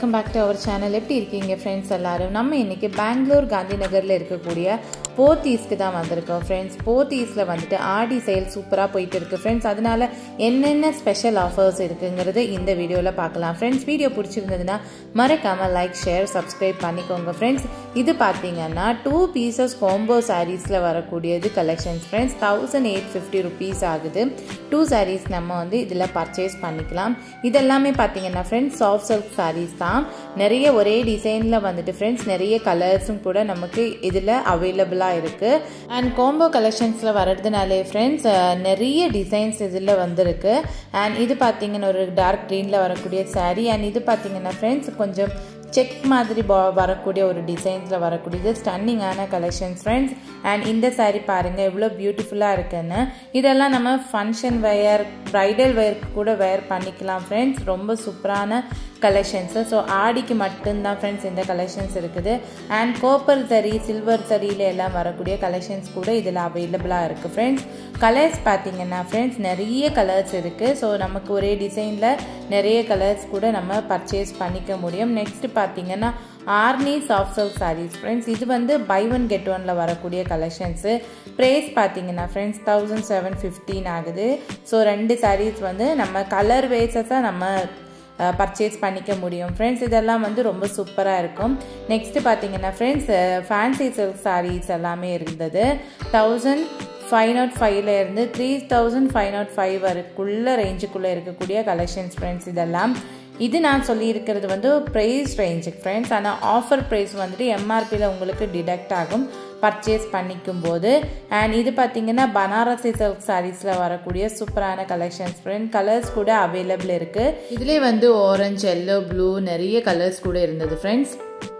welcome back to our channel எப்படி இருக்கீங்க friends எல்லாரும் நம்ம இன்னைக்கு பெங்களூர் காந்தி நகரில் இருக்கக்கூடிய போத்தீஸ்க்கு தான் வந்திருக்கோம் ஃப்ரெண்ட்ஸ் போத்தீஸில் வந்துட்டு ஆடி சேல் சூப்பராக போயிட்டு இருக்கு ஃப்ரெண்ட்ஸ் அதனால என்னென்ன ஸ்பெஷல் ஆஃபர்ஸ் இருக்குங்கிறது இந்த வீடியோவில் பார்க்கலாம் ஃப்ரெண்ட்ஸ் வீடியோ பிடிச்சிருந்ததுன்னா மறக்காமல் லைக் ஷேர் சப்ஸ்கிரைப் பண்ணிக்கோங்க ஃப்ரெண்ட்ஸ் இது பார்த்தீங்கன்னா டூ பீசஸ் காம்போ சாரீஸில் வரக்கூடியது collections friends thousand eight fifty rupees ஆகுது டூ சாரீஸ் நம்ம வந்து இதில் பர்ச்சேஸ் பண்ணிக்கலாம் இதெல்லாமே பார்த்தீங்கன்னா ஃப்ரெண்ட்ஸ் சாஃப்ட் சில்க் சாரீஸ் தான் நிறைய ஒரே டிசைனில் வந்துட்டு ஃப்ரெண்ட்ஸ் நிறைய கலர்ஸும் கூட நமக்கு இதில் அவைலபிளாக இருக்குது அண்ட் காம்போ கலெக்ஷன்ஸில் வர்றதுனாலே ஃப்ரெண்ட்ஸ் நிறைய டிசைன்ஸ் இதில் வந்திருக்கு அண்ட் இது பார்த்தீங்கன்னா ஒரு டார்க் க்ரீனில் வரக்கூடிய சாரீ அண்ட் இது பார்த்தீங்கன்னா ஃப்ரெண்ட்ஸ் கொஞ்சம் செக் மாதிரி வரக்கூடிய ஒரு டிசைன்ஸில் வரக்கூடியது ஸ்டன்னிங்கான கலெக்ஷன்ஸ் ஃப்ரெண்ட்ஸ் அண்ட் இந்த சாரீ பாருங்கள் எவ்வளோ பியூட்டிஃபுல்லாக இருக்குன்னு இதெல்லாம் நம்ம ஃபங்க்ஷன் வேர் ப்ரைடல் வேர்க்கு கூட வேர் பண்ணிக்கலாம் ஃப்ரெண்ட்ஸ் ரொம்ப சூப்பரான கலெக்ஷன்ஸு ஸோ ஆடிக்கு மட்டும்தான் ஃப்ரெண்ட்ஸ் இந்த கலெக்ஷன்ஸ் இருக்குது அண்ட் கோப்பர் சரி சில்வர் சரியில் எல்லாம் வரக்கூடிய கலெக்ஷன்ஸ் கூட இதில் அவைலபிளாக இருக்குது ஃப்ரெண்ட்ஸ் கலர்ஸ் பார்த்தீங்கன்னா ஃப்ரெண்ட்ஸ் நிறைய கலர்ஸ் இருக்குது ஸோ நமக்கு ஒரே டிசைனில் நிறைய கலர்ஸ் கூட நம்ம பர்ச்சேஸ் பண்ணிக்க முடியும் நெக்ஸ்ட் பார்த்தீங்கன்னா ஆர்னி சாஃப்ட் சில்க் சாரீஸ் ஃப்ரெண்ட்ஸ் இது வந்து பை ஒன் கெட் ஒனில் வரக்கூடிய கலெக்ஷன்ஸு ப்ரைஸ் பார்த்தீங்கன்னா ஃப்ரெண்ட்ஸ் தௌசண்ட் செவன் ஃபிஃப்டீன் ஆகுது ஸோ ரெண்டு சாரீஸ் வந்து நம்ம கலர் வேஸஸாக நம்ம பர்ச்சேஸ் பண்ணிக்க முடியும் ஃப்ரெண்ட்ஸ் இதெல்லாம் வந்து ரொம்ப சூப்பராக இருக்கும் நெக்ஸ்ட்டு பார்த்தீங்கன்னா ஃப்ரெண்ட்ஸ் ஃபேன்சி சில்க் சாரீஸ் எல்லாமே இருந்தது தௌசண்ட் ஃபைவ் நாட் ஃபைவ்ல இருந்து three thousand five nought five வரைக்குள்ள ரேஞ்சுக்குள்ளே இருக்கக்கூடிய கலெக்ஷன்ஸ் ஃப்ரெண்ட்ஸ் இதெல்லாம் இது நான் சொல்லியிருக்கிறது வந்து ப்ரைஸ் ரேஞ்சுக்கு ஃப்ரெண்ட்ஸ் ஆனால் ஆஃபர் ப்ரைஸ் வந்துட்டு எம்ஆர்பியில் உங்களுக்கு டிடக்ட் ஆகும் பர்ச்சேஸ் பண்ணிக்கும் போது அண்ட் இது பார்த்தீங்கன்னா பனாரசி சில்க் சாரீஸில் வரக்கூடிய சூப்பரான கலெக்ஷன்ஸ் ஃப்ரெண்ட் கலர்ஸ் கூட அவைலபிள் இருக்குது இதுலேயே வந்து ஆரஞ்சு எல்லோ ப்ளூ நிறைய கலர்ஸ் கூட இருந்தது ஃப்ரெண்ட்ஸ்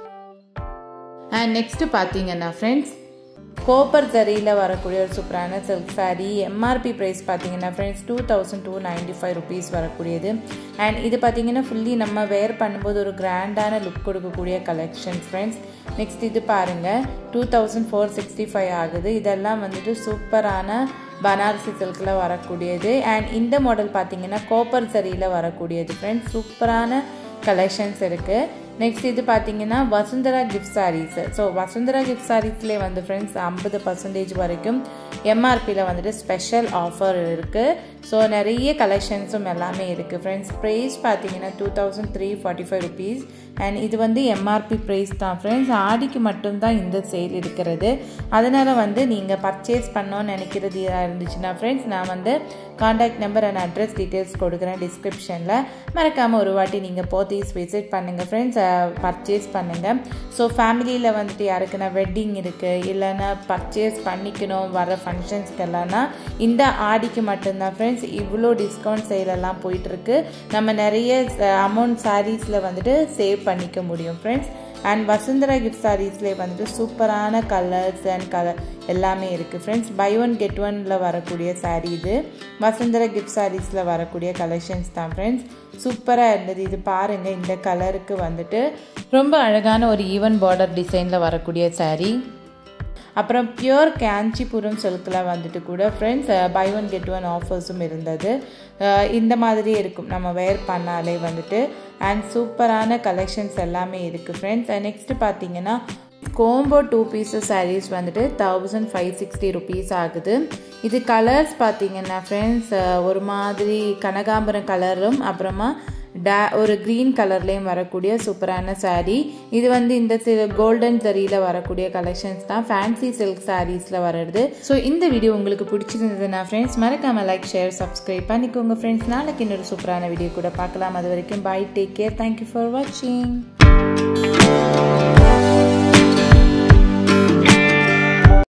அண்ட் நெக்ஸ்ட்டு பார்த்தீங்கன்னா ஃப்ரெண்ட்ஸ் கோப்பர் ஜரியில் வரக்கூடிய ஒரு சூப்பரான சில்க் சாரீ எம்ஆர்பி ப்ரைஸ் பார்த்தீங்கன்னா friends two thousand two ninety five rupees வரக்கூடியது அண்ட் இது பார்த்தீங்கன்னா ஃபுல்லி நம்ம வேர் பண்ணும்போது ஒரு கிராண்டான லுக் கொடுக்கக்கூடிய கலெக்ஷன்ஸ் ஃப்ரெண்ட்ஸ் நெக்ஸ்ட் இது பாருங்கள் two thousand four sixty five ஆகுது இதெல்லாம் வந்துட்டு சூப்பரான பனாரசி சில்கில் வரக்கூடியது அண்ட் இந்த மாடல் பார்த்தீங்கன்னா கோப்பர் சரியில் வரக்கூடியது ஃப்ரெண்ட்ஸ் சூப்பரான கலெக்ஷன்ஸ் இருக்குது நெக்ஸ்ட் இது பார்த்தீங்கன்னா Vasundhara gift sarees so Vasundhara gift சாரீஸ்லேயே வந்து ஃப்ரெண்ட்ஸ் ஐம்பது பர்சன்டேஜ் வரைக்கும் எம்ஆர்பியில் வந்துட்டு ஸ்பெஷல் ஆஃபர் இருக்குது ஸோ நிறைய கலெக்ஷன்ஸும் எல்லாமே இருக்குது ஃப்ரெண்ட்ஸ் ப்ரைஸ் பார்த்தீங்கன்னா two thousand three forty five rupees and இது வந்து எம்ஆர்பி ப்ரைஸ் தான் ஃப்ரெண்ட்ஸ் ஆடிக்கு மட்டும்தான் இந்த சேல் இருக்கிறது அதனால் வந்து நீங்கள் பர்ச்சேஸ் பண்ணோன்னு நினைக்கிறது இருந்துச்சுன்னா ஃப்ரெண்ட்ஸ் நான் வந்து contact number and address details கொடுக்குறேன் டிஸ்கிரிப்ஷனில் மறக்காமல் ஒரு வாட்டி நீங்கள் போத்தீஸ் விசிட் பண்ணுங்கள் ஃப்ரெண்ட்ஸ் பர்ச்சேஸ் பண்ணுங்கள் ஸோ ஃபேமிலியில் வந்துட்டு யாருக்குன்னா வெட்டிங் இருக்குது இல்லைன்னா பர்ச்சேஸ் பண்ணிக்கணும் வர ஃபங்க்ஷன்ஸ்க்கு எல்லாம்னா இந்த ஆடிக்கு மட்டும்தான் ஃப்ரெண்ட்ஸ் இவ்வளோ டிஸ்கவுண்ட் சேலெல்லாம் போயிட்டுருக்கு நம்ம நிறைய அமௌண்ட் சாரீஸில் வந்துட்டு சேவ் பண்ணிக்க முடியும் ஃப்ரெண்ட்ஸ் அண்ட் வசுந்தரா கிஃப்ட் சாரீஸ்லேயே வந்துட்டு சூப்பரான கலர்ஸ் அண்ட் கலர் எல்லாமே இருக்குது ஃப்ரெண்ட்ஸ் பை ஒன் கெட் ஒனில் வரக்கூடிய சாரீ இது வசுந்தரா கிஃப்ட் சாரீஸில் வரக்கூடிய கலெக்ஷன்ஸ் தான் ஃப்ரெண்ட்ஸ் சூப்பராக இருந்தது இது பாருங்கள் இந்த கலருக்கு வந்துட்டு ரொம்ப அழகான ஒரு ஈவன் பார்டர் டிசைனில் வரக்கூடிய சாரீ அப்புறம் பியூர் காஞ்சிபுரம் சில்கில் வந்துட்டு கூட friends buy one get one ஆஃபர்ஸும் இருந்தது இந்த மாதிரி இருக்கும் நம்ம வேர் பண்ணாலே வந்துட்டு அண்ட் சூப்பரான கலெக்ஷன்ஸ் எல்லாமே இருக்குது ஃப்ரெண்ட்ஸ் நெக்ஸ்ட்டு பார்த்தீங்கன்னா கோம்போ டூ பீசஸ் சாரீஸ் வந்துட்டு தௌசண்ட் ஃபைவ் சிக்ஸ்டி ருபீஸ் ஆகுது இது கலர்ஸ் பார்த்தீங்கன்னா ஃப்ரெண்ட்ஸ் ஒரு மாதிரி கனகாம்பரம் கலரும் அப்புறமா டே ஒரு க்ரீன் கலர்லேயும் வரக்கூடிய சூப்பரான சாரீ இது வந்து இந்த கோல்டன் சரியில் வரக்கூடிய கலெக்ஷன்ஸ் தான் ஃபேன்சி சில்க் சாரீஸில் வர்றது ஸோ இந்த வீடியோ உங்களுக்கு பிடிச்சிருந்ததுன்னா ஃப்ரெண்ட்ஸ் மறக்காமல் லைக் ஷேர் சப்ஸ்கிரைப் பண்ணிக்கோங்க ஃப்ரெண்ட்ஸ் நாளைக்கு இன்னொரு சூப்பரான வீடியோ கூட பார்க்கலாம் அது வரைக்கும் bye take care thank you for வாட்சிங்